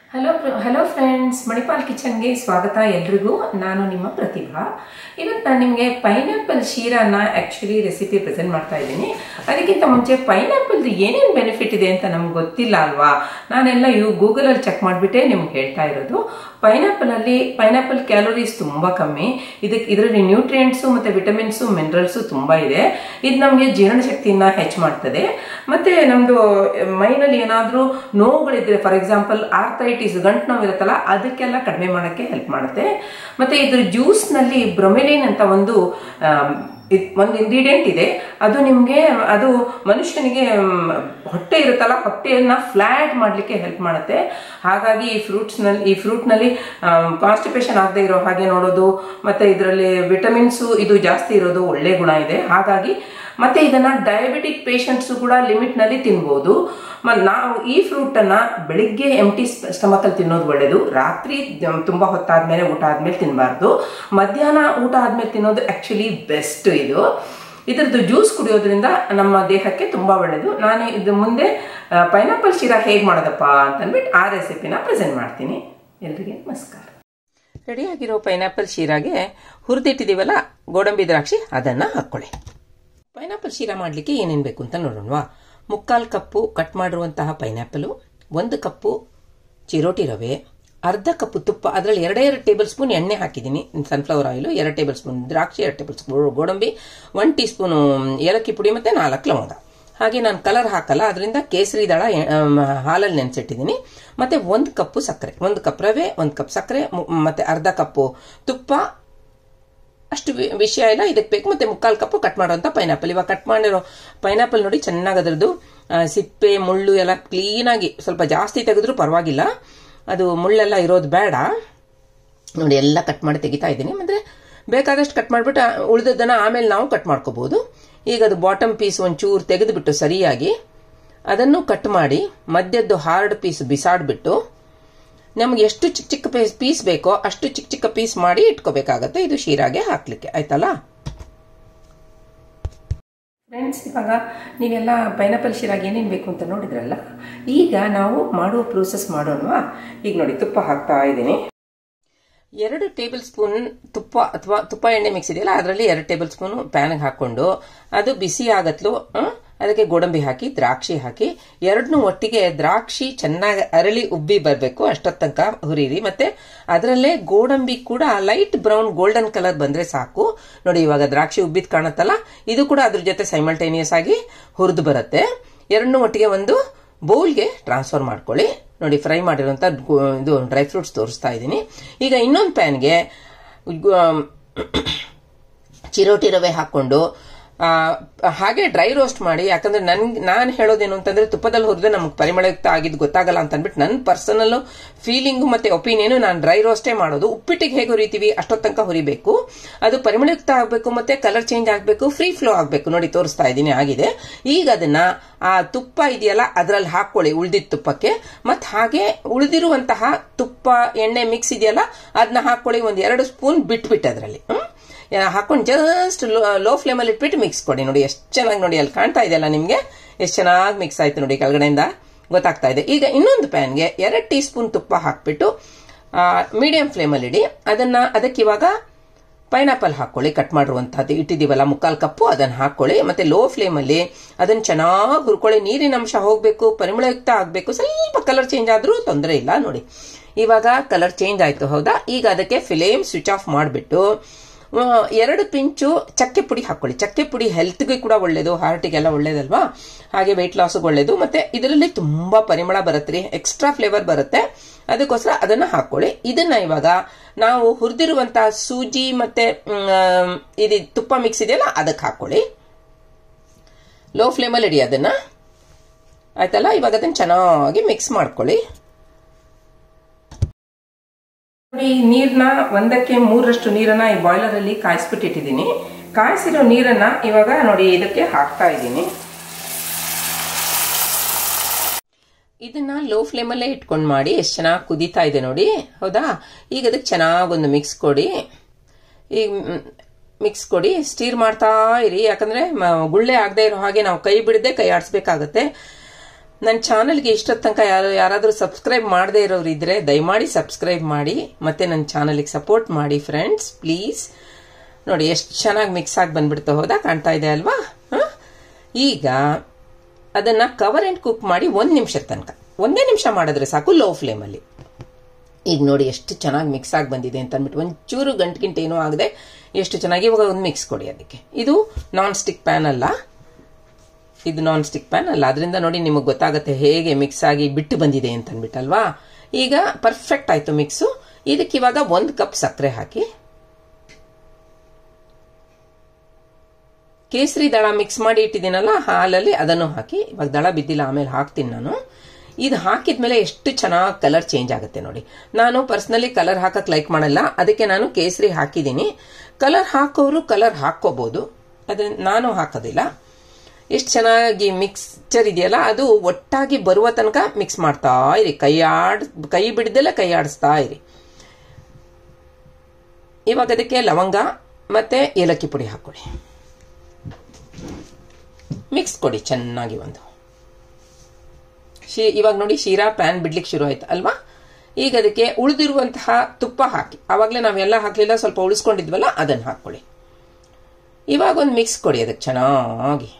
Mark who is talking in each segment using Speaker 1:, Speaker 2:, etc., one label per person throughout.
Speaker 1: Hello hello friends Manipal ಕಿಚನ್ಗೆ ಸ್ವಾಗತ ಎಲ್ರಿಗೂ ನಾನು ನಿಮ್ಮ ಪ್ರತಿಭಾ ಇವತ್ತು ನಾನು ನಿಮಗೆ ಪೈನಾಪಲ್ ಶೀರಾನ ಆ್ಯಕ್ಚುಲಿ ರೆಸಿಪಿ ಪ್ರೆಸೆಂಟ್ ಮಾಡ್ತಾ ಇದ್ದೀನಿ ಅದಕ್ಕಿಂತ ಮುಂಚೆ ಪೈನಾಪಲ್ದು ಏನೇನು ಬೆನಿಫಿಟ್ ಇದೆ ಅಂತ ನಮ್ಗೆ ಗೊತ್ತಿಲ್ಲ ಅಲ್ವಾ ನಾನೆಲ್ಲ ಇವು ಗೂಗಲಲ್ಲಿ ಚೆಕ್ ಮಾಡಿಬಿಟ್ಟೆ ನಿಮ್ಗೆ ಹೇಳ್ತಾ ಇರೋದು ಪೈನಾಪಲಲ್ಲಿ ಪೈನಾಪಲ್ ಕ್ಯಾಲೋರೀಸ್ ತುಂಬ ಕಮ್ಮಿ ಇದಕ್ಕೆ ಇದರಲ್ಲಿ ನ್ಯೂಟ್ರಿಯೆಂಟ್ಸು ಮತ್ತು ವಿಟಮಿನ್ಸು ಮಿನರಲ್ಸು ತುಂಬ ಇದೆ ಇದು ನಮಗೆ ಜೀರ್ಣಶಕ್ತಿಯನ್ನು ಹೆಚ್ಚು ಮಾಡ್ತದೆ ಮತ್ತು ನಮ್ಮದು ಮೈನಲ್ಲಿ ಏನಾದರೂ ನೋವುಗಳಿದ್ರೆ ಫಾರ್ ಎಕ್ಸಾಂಪಲ್ ಆರ್ಥೈಟಿಸ್ ಗಂಟು ನೋವು ಇರುತ್ತಲ್ಲ ಅದಕ್ಕೆಲ್ಲ ಕಡಿಮೆ ಮಾಡೋಕ್ಕೆ ಹೆಲ್ಪ್ ಮಾಡುತ್ತೆ ಮತ್ತು ಇದ್ರ ಜ್ಯೂಸ್ನಲ್ಲಿ ಬ್ರೊಮೆಲಿನ್ ಅಂತ ಒಂದು ಆಮ್, ಇದ್- ಒಂದು ಇಂಗ್ರೀಡಿಯೆಂಟ್ ಇದೆ ಅದು ನಿಮಗೆ ಅದು ಮನುಷ್ಯನಿಗೆ ಮ್, ಹೊಟ್ಟೆ ಇರುತ್ತಲ್ಲ ಹೊಟ್ಟೆಯನ್ನ ಫ್ಲ್ಯಾಟ್ ಮಾಡಲಿಕ್ಕೆ ಹೆಲ್ಪ್ ಮಾಡುತ್ತೆ ಹಾಗಾಗಿ ಈ ಫ್ರೂಟ್ಸ್ನಲ್ಲಿ ಈ ಫ್ರೂಟ್ನಲ್ಲಿ ಕಾನ್ಸ್ಟಿಪೇಷನ್ ಆಗದೆ ಇರೋ ಹಾಗೆ ನೋಡೋದು ಮತ್ತು ಇದರಲ್ಲಿ ವಿಟಮಿನ್ಸು ಇದು ಜಾಸ್ತಿ ಇರೋದು ಒಳ್ಳೆ ಗುಣ ಇದೆ ಹಾಗಾಗಿ ಮತ್ತೆ ಇದನ್ನ ಡಯಾಬಿಟಿಕ್ ಪೇಷಂಟ್ಸು ಕೂಡ ಲಿಮಿಟ್ನಲ್ಲಿ ತಿನ್ಬೋದು ಮ- ನಾವು ಈ ಫ್ರೂಟನ್ನ ಬೆಳಿಗ್ಗೆ ಎಂಟಿ ಸ್ಟಮಕಲ್ಲಿ ತಿನ್ನೋದು ಒಳ್ಳೆಯದು ರಾತ್ರಿ ಜ- ತುಂಬ ಹೊತ್ತಾದ್ಮೇಲೆ ಊಟ ಆದ್ಮೇಲೆ ತಿನ್ನಬಾರ್ದು ಮಧ್ಯಾಹ್ನ ಊಟ ಆದ್ಮೇಲೆ ತಿನ್ನೋದು ಆ್ಯಕ್ಚುಲಿ ಬೆಸ್ಟ್ ಇದು ಇದರದ್ದು ಜ್ಯೂಸ್ ಕುಡಿಯೋದ್ರಿಂದ ನಮ್ಮ ದೇಹಕ್ಕೆ ತುಂಬ ಒಳ್ಳೆಯದು ನಾನು ಇದು ಮುಂದೆ ಪೈನಾಪಲ್ ಶೀರಾ ಹೇಗೆ ಮಾಡೋದಪ್ಪ ಅಂತಂದ್ಬಿಟ್ಟು ಆ ರೆಸಿಪಿನ ಪ್ರೆಸೆಂಟ್ ಮಾಡ್ತೀನಿ ಎಲ್ರಿಗೆ ನಮಸ್ಕಾರ ರೆಡಿಯಾಗಿರೋ ಪೈನಾಪಲ್ ಶೀರಾಗೆ ಹುರಿದಿಟ್ಟಿದ್ದೀವಲ್ಲ ಗೋಡಂಬಿ ದ್ರಾಕ್ಷಿ ಅದನ್ನು ಹಾಕ್ಕೊಳ್ಳಿ ಪೈನಾಪಲ್ ಶೀರಾ ಮಾಡಲಿಕ್ಕೆ ಏನೇನು ಬೇಕು ಅಂತ ನೋಡೋಣವಾ ಮುಕ್ಕಾಲು ಕಪ್ಪು ಕಟ್ ಮಾಡಿರುವಂತಹ ಪೈನಾಪಲು ಒಂದು ಕಪ್ಪು ಚಿರೋಟಿ ರವೆ ಅರ್ಧ ಕಪ್ಪು ತುಪ್ಪ ಅದರಲ್ಲಿ ಎರಡೇ ಎರಡು ಟೇಬಲ್ ಸ್ಪೂನ್ ಎಣ್ಣೆ ಹಾಕಿದ್ದೀನಿ ಸನ್ಫ್ಲವರ್ ಆಯಿಲು ಎರಡು ಟೇಬಲ್ ಸ್ಪೂನ್ ದ್ರಾಕ್ಷಿ ಎರಡು ಟೇಬಲ್ ಸ್ಪೂನ್ ಗೋಡಂಬಿ ಒನ್ ಟೀ ಸ್ಪೂನು ಏಲಕ್ಕಿ ಪುಡಿ ಮತ್ತು ನಾಲ್ಕು ಲವಂಗ ಹಾಗೆ ನಾನು ಕಲರ್ ಹಾಕಲ್ಲ ಅದರಿಂದ ಕೇಸರಿ ದಳ ಎ- ಆಮ್, ಹಾಲಲ್ಲಿ ನೆನೆಸಿಟ್ಟಿದ್ದೀನಿ ಮತ್ತೆ ಒಂದು ಕಪ್ಪು ಸಕ್ಕರೆ ಒಂದು ಕಪ್ ರವೆ ಒಂದು ಕಪ್ ಸಕ್ಕರೆ ಮು- ಮತ್ತೆ ಅರ್ಧ ಕಪ್ಪು ತುಪ್ಪ ಅಷ್ಟು ವಿ- ವಿಷಯ ಇಲ್ಲ ಇದಕ್ಕೆ ಬೇಕು ಮತ್ತೆ ಮುಕ್ಕಾಲು ಕಪ್ಪು ಕಟ್ ಮಾಡುವಂತ ಪೈನಾಪಲ್ ಇವಾಗ ಕಟ್ ಮಾಡಿರೋ ಪೈನಾಪಲ್ ನೋಡಿ ಚೆನ್ನಾಗಿ ಅದರದ್ದು ಆ, ಸಿಪ್ಪೆ ಮುಳ್ಳು ಎಲ್ಲ ಕ್ಲೀನಾಗಿ ಸ್ವಲ್ಪ ಜಾಸ್ತಿ ತೆಗೆದ್ರೂ ಪರವಾಗಿಲ್ಲ ಅದು ಮುಳ್ಳೆಲ್ಲ ಇರೋದು ಬೇಡ ನೋಡಿ ಎಲ್ಲ ಕಟ್ ಮಾಡಿ ತೆಗಿತಾ ಇದ್ದೀನಿ ಅಂದ್ರೆ ಬೇಕಾದಷ್ಟು ಕಟ್ ಮಾಡಿಬಿಟ್ಟು ಉಳಿದದ್ದನ್ನ ಆಮೇಲೆ ನಾವು ಕಟ್ ಮಾಡ್ಕೋಬಹುದು ಈಗ ಅದು ಬಾಟಮ್ ಪೀಸ್ ಒಂಚೂರು ತೆಗೆದುಬಿಟ್ಟು ಸರಿಯಾಗಿ ಅದನ್ನು ಕಟ್ ಮಾಡಿ ಮಧ್ಯದ್ದು ಹಾರ್ಡ್ ಪೀಸ್ ಬಿಸಾಡ್ಬಿಟ್ಟು ನಮ್ಗೆ ಎಷ್ಟು ಚಿಕ್ಕ ಚಿಕ್ಕ ಪೀಸ್ ಪೀಸ್ ಬೇಕೋ ಅಷ್ಟು ಚಿಕ್ಕ ಚಿಕ್ಕ ಪೀಸ್ ಮಾಡಿ ಇಟ್ಕೋಬೇಕಾಗತ್ತೆ ಇದು ಶೀರಾಗೆ ಹಾಕ್ಲಿಕ್ಕೆ ಆಯ್ತಲ್ಲ ಫ್ರೆಂಡ್ಸ್ ಇವಾಗ ನೀವೆಲ್ಲ ಪೈನಾಪಲ್ ಶಿರಾಗಿ ಏನೇನು ಬೇಕು ಅಂತ ನೋಡಿದ್ರಲ್ಲ ಈಗ ನಾವು ಮಾಡುವ ಪ್ರೋಸೆಸ್ ಮಾಡೋಣವಾ ಈಗ ನೋಡಿ ತುಪ್ಪ ಹಾಕ್ತಾ ಇದ್ದೀನಿ ಎರಡು ಟೇಬಲ್ ಸ್ಪೂನ್ ತುಪ್ಪ ಅಥವಾ ತುಪ್ಪ ಎಣ್ಣೆ ಮಿಕ್ಸ್ ಇದೆಯಲ್ಲ ಅದರಲ್ಲಿ ಎರಡು ಟೇಬಲ್ ಸ್ಪೂನ್ ಪ್ಯಾನ್ಗೆ ಹಾಕೊಂಡು ಅದು ಬಿಸಿ ಆಗತ್ಲು ಆ, ಅದಕ್ಕೆ ಗೋಡಂಬಿ ಹಾಕಿ ದ್ರಾಕ್ಷಿ ಹಾಕಿ ಎರಡನ್ನೂ ಒಟ್ಟಿಗೆ ದ್ರಾಕ್ಷಿ ಚೆನ್ನಾಗಿ ಅರಳಿ ಉಬ್ಬಿ ಬರಬೇಕು ಅಷ್ಟೊತ್ತ ತನಕ ಹುರಿರಿ ಮತ್ತೆ ಅದರಲ್ಲೇ ಗೋಡಂಬಿ ಕೂಡ ಲೈಟ್ ಬ್ರೌನ್ ಗೋಲ್ಡನ್ ಕಲರ್ ಬಂದ್ರೆ ಸಾಕು ನೋಡಿ ಇವಾಗ ದ್ರಾಕ್ಷಿ ಉಬ್ಬಿದ್ ಕಾಣತ್ತಲ್ಲ ಇದು ಕೂಡ ಅದ್ರ ಜೊತೆ ಸೈಮಲ್ಟೇನಿಯಸ್ ಆಗಿ ಹುರಿದು ಬರುತ್ತೆ ಎರಡನ್ನೂ ಒಟ್ಟಿಗೆ ಒಂದು ಬೌಲ್ಗೆ ಟ್ರಾನ್ಸ್ಫರ್ ಮಾಡ್ಕೊಳ್ಳಿ ನೋಡಿ ಫ್ರೈ ಮಾಡಿರೋಂಥ ಗೋ- ಇದು ಡ್ರೈ ಫ್ರೂಟ್ಸ್ ತೋರಿಸ್ತಾ ಇದ್ದೀನಿ ಈಗ ಇನ್ನೊಂದು ಪ್ಯಾನ್ಗೆ ಚಿರೋಟಿ ರವೆ ಹಾಕೊಂಡು ಆ, ಹಾಗೆ ಡ್ರೈ ರೋಸ್ಟ್ ಮಾಡಿ ಯಾಕಂದ್ರೆ ನನ್ ನಾನು ಹೇಳೋದೇನು ಅಂತಂದ್ರೆ ತುಪ್ಪದಲ್ಲಿ ಹುರಿದ್ರೆ ನಮ್ಗೆ ಪರಿಮಳಯುಕ್ತ ಆಗಿದ್ದು ಗೊತ್ತಾಗಲ್ಲ ಅಂತ ಅಂದ್ಬಿಟ್ಟು ನನ್ನ ಪರ್ಸನಲ್ ಫೀಲಿಂಗು ಮತ್ತೆ ಒಪಿನಿಯನ್ ನಾನು ಡ್ರೈ ರೋಸ್ಟೇ ಮಾಡೋದು ಉಪ್ಪಿಟ್ಟಿಗೆ ಹೇಗೆ ಹುರಿತೀವಿ ಅಷ್ಟೊತ್ತು ತನಕ ಹುರಿಬೇಕು ಅದು ಪರಿಮಳಯುಕ್ತ ಆಗಬೇಕು ಮತ್ತೆ ಕಲರ್ ಚೇಂಜ್ ಆಗಬೇಕು ಫ್ರೀ ಫ್ಲೋ ಆಗಬೇಕು ನೋಡಿ ತೋರಿಸ್ತಾ ಇದ್ದೀನಿ ಆಗಿದೆ ಈಗ ಅದನ್ನ ಆ ತುಪ್ಪ ಇದೆಯಲ್ಲ ಅದರಲ್ಲಿ ಹಾಕೊಳ್ಳಿ ಉಳಿದಿದ್ದ ತುಪ್ಪಕ್ಕೆ ಮತ್ತೆ ಹಾಗೆ ಉಳಿದಿರುವಂತಹ ತುಪ್ಪ ಎಣ್ಣೆ ಮಿಕ್ಸ್ ಇದೆಯಲ್ಲ ಅದನ್ನ ಹಾಕೊಳ್ಳಿ ಒಂದ್ ಎರಡು ಸ್ಪೂನ್ ಬಿಟ್ಬಿಟ್ಟು ಅದರಲ್ಲಿ ಹಾಕೊಂಡು ಜಸ್ಟ್ ಲೋ ಫ್ಲೇಮಲ್ಲಿ ಇಟ್ಬಿಟ್ಟು ಮಿಕ್ಸ್ ಕೊಡಿ ನೋಡಿ ಎಷ್ಟು ಚೆನ್ನಾಗಿ ನೋಡಿ ಅಲ್ಲಿ ಕಾಣ್ತಾ ಇದೆಯಲ್ಲ ನಿಮಗೆ ಎಷ್ಟು ಚೆನ್ನಾಗಿ ಮಿಕ್ಸ್ ಆಯ್ತು ನೋಡಿ ಕೆಳಗಡೆಯಿಂದ ಗೊತ್ತಾಗ್ತಾ ಇದೆ ಈಗ ಇನ್ನೊಂದು ಪ್ಯಾನ್ಗೆ ಎರಡು ಟೀ ಸ್ಪೂನ್ ತುಪ್ಪ ಹಾಕ್ಬಿಟ್ಟು ಮೀಡಿಯಂ ಫ್ಲೇಮಲ್ಲಿ ಇಡಿ ಅದನ್ನ ಅದಕ್ಕೆ ಇವಾಗ ಪೈನಾಪಲ್ ಹಾಕೊಳ್ಳಿ ಕಟ್ ಮಾಡಿರುವಂತಹದ್ದು ಇಟ್ಟಿದ್ದೀವಲ್ಲ ಮುಕ್ಕಾಲ್ ಕಪ್ಪು ಅದನ್ನ ಹಾಕೊಳ್ಳಿ ಮತ್ತೆ ಲೋ ಫ್ಲೇಮಲ್ಲಿ ಅದನ್ನ ಚೆನ್ನಾಗಿ ಹುರ್ಕೊಳ್ಳಿ ನೀರಿನ ಅಂಶ ಹೋಗಬೇಕು ಪರಿಮಳಯುಕ್ತ ಆಗಬೇಕು ಸ್ವಲ್ಪ ಕಲರ್ ಚೇಂಜ್ ಆದ್ರೂ ತೊಂದರೆ ಇಲ್ಲ ನೋಡಿ ಇವಾಗ ಕಲರ್ ಚೇಂಜ್ ಆಯ್ತು ಹೌದಾ ಈಗ ಅದಕ್ಕೆ ಫ್ಲೇಮ್ ಸ್ವಿಚ್ ಆಫ್ ಮಾಡಿಬಿಟ್ಟು ಎರಡು ಪಿಂಚು ಚಕ್ಕೆ ಪುಡಿ ಹಾಕೊಳ್ಳಿ ಚಕ್ಕೆ ಪುಡಿ ಹೆಲ್ತ್ಗೆ ಕೂಡ ಒಳ್ಳೇದು ಹಾರ್ಟಿಗೆಲ್ಲ ಒಳ್ಳೇದಲ್ವಾ ಹಾಗೆ ವೆಯ್ಟ್ ಲಾಸ್ಗೆ ಒಳ್ಳೇದು ಮತ್ತೆ ಇದರಲ್ಲಿ ತುಂಬಾ ಪರಿಮಳ ಬರುತ್ತೆ ರೀ ಎಕ್ಸ್ಟ್ರಾ ಫ್ಲೇವರ್ ಬರುತ್ತೆ ಅದಕ್ಕೋಸ್ಕರ ಅದನ್ನ ಹಾಕೊಳ್ಳಿ ಇದನ್ನ ಇವಾಗ ನಾವು ಹುರಿದಿರುವಂತಹ ಸೂಜಿ ಮತ್ತೆ ಮ್, ಇದು ತುಪ್ಪ ಮಿಕ್ಸ್ ಇದೆಯಲ್ಲ ಅದಕ್ಕೆ ಹಾಕೊಳ್ಳಿ ಲೋ ಫ್ಲೇಮಲ್ಲಿ ಇಡಿ ಅದನ್ನ ಆಯ್ತಲ್ಲ ಇವಾಗ ಅದನ್ನ ಚೆನ್ನಾಗಿ ಮಿಕ್ಸ್ ಮಾಡ್ಕೊಳ್ಳಿ ನೋಡಿ ನೀರನ್ನ ಒಂದಕ್ಕೆ ಮೂರರಷ್ಟು ನೀರನ್ನ ಈ ಬಾಯ್ಲರ್ ಅಲ್ಲಿ ಕಾಯಿಸ್ಬಿಟ್ಟಿಟ್ಟಿದ್ದೀನಿ ಕಾಯಿಸಿರೋ ನೀರನ್ನ ಇವಾಗ ನೋಡಿ ಇದಕ್ಕೆ ಹಾಕ್ತಾ ಇದ್ದೀನಿ ಇದನ್ನ ಲೋ ಫ್ಲೇಮಲ್ಲೇ ಇಟ್ಕೊಂಡು ಮಾಡಿ ಎಷ್ಟು ಚೆನ್ನಾಗಿ ಕುದೀತಾ ಇದೆ ನೋಡಿ ಹೌದಾ ಈಗ ಅದಕ್ಕೆ ಚೆನ್ನಾಗಿ ಒಂದು ಮಿಕ್ಸ್ ಕೊಡಿ ಈಗ ಮಿಕ್ಸ್ ಕೊಡಿ ಸ್ಟೀರ್ ಮಾಡ್ತಾ ಇರಿ ಯಾಕಂದ್ರೆ ಮ- ಗುಳ್ಳೆ ಆಗದೆ ಇರೋ ಹಾಗೆ ನಾವು ಕೈ ಬಿಡದೆ ಕೈ ಆಡಿಸ್ಬೇಕಾಗತ್ತೆ ನನ್ನ ಚಾನಲ್ಗೆ ಇಷ್ಟೊತ್ತು ತನಕ ಯಾರು ಯಾರಾದರೂ ಸಬ್ಸ್ಕ್ರೈಬ್ ಮಾಡದೇ ಇರೋರು ಇದ್ರೆ ದಯಮಾಡಿ ಸಬ್ಸ್ಕ್ರೈಬ್ ಮಾಡಿ ಮತ್ತೆ ನನ್ನ ಚಾನಲ್ಗೆ ಸಪೋರ್ಟ್ ಮಾಡಿ ಫ್ರೆಂಡ್ಸ್ ಪ್ಲೀಸ್ ನೋಡಿ ಎಷ್ಟು ಚೆನ್ನಾಗಿ ಮಿಕ್ಸ್ ಆಗಿ ಬಂದ್ಬಿಡ್ತಾ ಹೋದ ಕಾಣ್ತಾ ಇದೆ ಅಲ್ವಾ ಹ? ಈಗ ಅದನ್ನ ಕವರ್ ಅಂಡ್ ಕುಕ್ ಮಾಡಿ ಒಂದ್ ನಿಮಿಷದ ತನಕ ಒಂದೇ ನಿಮಿಷ ಮಾಡಿದ್ರೆ ಸಾಕು ಲೋ ಫ್ಲೇಮಲ್ಲಿ ಈಗ ನೋಡಿ ಎಷ್ಟು ಚೆನ್ನಾಗಿ ಮಿಕ್ಸ್ ಆಗಿ ಬಂದಿದೆ ಅಂತ ಅಂದ್ಬಿಟ್ಟು ಒಂಚೂರು ಗಂಟು ಗಿಂಟು ಏನೂ ಆಗದೆ ಎಷ್ಟು ಚೆನ್ನಾಗಿ ಇವಾಗ ಒಂದು ಮಿಕ್ಸ್ ಕೊಡಿ ಅದಕ್ಕೆ ಇದು ನಾನ್ ಸ್ಟಿಕ್ ಪ್ಯಾನ್ ಅಲ್ಲ ಇದು ನಾನ್ ಸ್ಟಿಕ್ ಪ್ಯಾನ್ ಅಲ್ಲ ಅದರಿಂದ ನೋಡಿ ನಿಮಗೆ ಗೊತ್ತಾಗುತ್ತೆ ಹೇಗೆ ಮಿಕ್ಸ್ ಆಗಿ ಬಿಟ್ಟು ಬಂದಿದೆ ಅಂತ ಅಂದ್ಬಿಟ್ಟಲ್ವಾ ಈಗ ಪರ್ಫೆಕ್ಟ್ ಆಯ್ತು ಮಿಕ್ಸು ಇದಕ್ಕೆ ಇವಾಗ ಒಂದು ಕಪ್ ಸಕ್ಕರೆ ಹಾಕಿ ಕೇಸರಿ ದಳ ಮಿಕ್ಸ್ ಮಾಡಿ ಇಟ್ಟಿದ್ದೀನಲ್ಲ ಹಾಲಲ್ಲಿ ಅದನ್ನು ಹಾಕಿ ಇವಾಗ ದಳ ಬಿದ್ದಿಲ್ಲ ಆಮೇಲೆ ಹಾಕ್ತೀನಿ ನಾನು ಇದು ಹಾಕಿದ್ಮೇಲೆ ಎಷ್ಟು ಚೆನ್ನಾಗಿ ಕಲರ್ ಚೇಂಜ್ ಆಗುತ್ತೆ ನೋಡಿ ನಾನು ಪರ್ಸ್ನಲಿ ಕಲರ್ ಹಾಕಕ್ ಲೈಕ್ ಮಾಡಲ್ಲ ಅದಕ್ಕೆ ನಾನು ಕೇಸರಿ ಹಾಕಿದ್ದೀನಿ ಕಲರ್ ಹಾಕೋರು ಕಲರ್ ಹಾಕೋಬಹುದು ಅದನ್ನ ನಾನು ಹಾಕೋದಿಲ್ಲ ಎಷ್ಟು ಚೆನ್ನಾಗಿ ಮಿಕ್ಸ್ಚರ್ ಇದೆಯಲ್ಲ ಅದು ಒಟ್ಟಾಗಿ ಬರುವ ತನಕ ಮಿಕ್ಸ್ ಮಾಡ್ತಾ ಇರಿ ಕೈ ಆಡ್ ಕೈ ಬಿಡದೆಲ್ಲ ಕೈ ಆಡಿಸ್ತಾ ಇರಿ ಇವಾಗ ಅದಕ್ಕೆ ಲವಂಗ ಮತ್ತೆ ಏಲಕ್ಕಿ ಪುಡಿ ಹಾಕೊಳ್ಳಿ ಮಿಕ್ಸ್ ಕೊಡಿ ಚೆನ್ನಾಗಿ ಒಂದು ಶೀ ಇವಾಗ ನೋಡಿ ಶೀರಾ ಪ್ಯಾನ್ ಬಿಡ್ಲಿಕ್ಕೆ ಶುರು ಆಯ್ತು ಅಲ್ವಾ ಈಗ ಅದಕ್ಕೆ ಉಳಿದಿರುವಂತಹ ತುಪ್ಪ ಹಾಕಿ ಆವಾಗಲೇ ನಾವೆಲ್ಲ ಹಾಕ್ಲಿಲ್ಲ ಸ್ವಲ್ಪ ಉಳಿಸ್ಕೊಂಡಿದ್ವಲ್ಲ ಅದನ್ನು ಹಾಕೊಳ್ಳಿ ಇವಾಗ ಒಂದು ಮಿಕ್ಸ್ ಕೊಡಿ ಅದಕ್ಕೆ ಚೆನ್ನಾಗಿ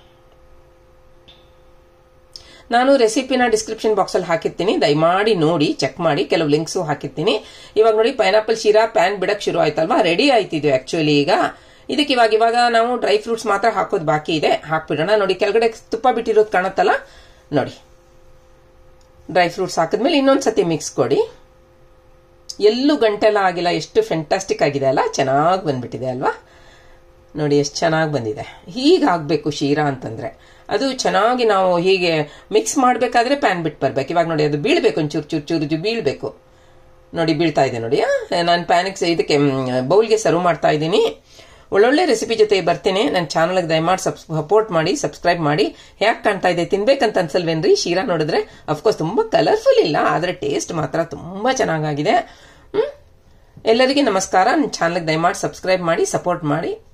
Speaker 1: ನಾನು ರೆಸಿಪಿನ ಡಿಸ್ಕ್ರಿಪ್ಷನ್ ಬಾಕ್ಸಲ್ಲಿ ಹಾಕಿರ್ತೀನಿ ದಯಮಾಡಿ ನೋಡಿ ಚೆಕ್ ಮಾಡಿ ಕೆಲವು ಲಿಂಕ್ಸು ಹಾಕಿರ್ತೀನಿ ಇವಾಗ ನೋಡಿ ಪೈನಾಪಲ್ ಶೀರಾ ಪ್ಯಾನ್ ಬಿಡಕ್ ಶುರು ಆಯ್ತಲ್ವಾ ರೆಡಿ ಆಯ್ತಿದ್ವಿ ಆಕ್ಚುಲಿ ಈಗ ಇದಕ್ಕೆ ಇವಾಗ ಇವಾಗ ನಾವು ಡ್ರೈ ಫ್ರೂಟ್ಸ್ ಮಾತ್ರ ಹಾಕೋದು ಬಾಕಿ ಇದೆ ಹಾಕ್ಬಿಡೋಣ ನೋಡಿ ಕೆಳಗಡೆ ತುಪ್ಪ ಬಿಟ್ಟಿರೋದು ಕಾಣುತ್ತಲ್ಲ ನೋಡಿ ಡ್ರೈ ಫ್ರೂಟ್ಸ್ ಹಾಕಿದ್ಮೇಲೆ ಇನ್ನೊಂದ್ಸತಿ ಮಿಕ್ಸ್ ಕೊಡಿ ಎಲ್ಲೂ ಗಂಟೆಲ್ಲ ಆಗಿಲ್ಲ ಎಷ್ಟು ಫೆಂಟಾಸ್ಟಿಕ್ ಆಗಿದೆ ಅಲ್ಲ ಚೆನ್ನಾಗಿ ಬಂದ್ಬಿಟ್ಟಿದೆ ಅಲ್ವಾ ನೋಡಿ ಎಷ್ಟು ಚೆನ್ನಾಗಿ ಬಂದಿದೆ ಹೀಗಾಗಬೇಕು ಶೀರಾ ಅಂತಂದ್ರೆ ಅದು ಚೆನ್ನಾಗಿ ನಾವು ಹೀಗೆ ಮಿಕ್ಸ್ ಮಾಡಬೇಕಾದ್ರೆ ಪ್ಯಾನ್ ಬಿಟ್ಟು ಬರ್ಬೇಕು ಇವಾಗ ನೋಡಿ ಅದು ಬೀಳ್ಬೇಕು ಒಂಚೂರು ಚೂರು ಚೂರು ಚೂರು ಬೀಳ್ಬೇಕು ನೋಡಿ ಬೀಳ್ತಾ ಇದೆ ನೋಡಿ ನಾನು ಪ್ಯಾನಿಗೆ ಇದಕ್ಕೆ ಬೌಲ್ಗೆ ಸರ್ವ್ ಮಾಡ್ತಾ ಇದ್ದೀನಿ ಒಳ್ಳೊಳ್ಳೆ ರೆಸಿಪಿ ಜೊತೆ ಬರ್ತೀನಿ ನನ್ನ ಚಾನಲ್ಗೆ ದಯಮಾಡಿ ಸಬ್ ಸಪೋರ್ಟ್ ಮಾಡಿ ಸಬ್ಸ್ಕ್ರೈಬ್ ಮಾಡಿ ಯಾಕೆ ಕಾಣ್ತಾ ಇದೆ ತಿನ್ಬೇಕಂತ ಅನ್ಸಲ್ವೇನ್ರಿ ಶೀರಾ ನೋಡಿದ್ರೆ ಅಫ್ಕೋರ್ಸ್ ತುಂಬಾ ಕಲರ್ಫುಲ್ ಇಲ್ಲ ಆದರೆ ಟೇಸ್ಟ್ ಮಾತ್ರ ತುಂಬಾ ಚೆನ್ನಾಗಾಗಿದೆ ಹ್ಮ್ ಎಲ್ಲರಿಗೆ ನಮಸ್ಕಾರ ನನ್ನ ಚಾನಲ್ಗೆ ದಯಮಾಡಿ ಸಬ್ಸ್ಕ್ರೈಬ್ ಮಾಡಿ ಸಪೋರ್ಟ್ ಮಾಡಿ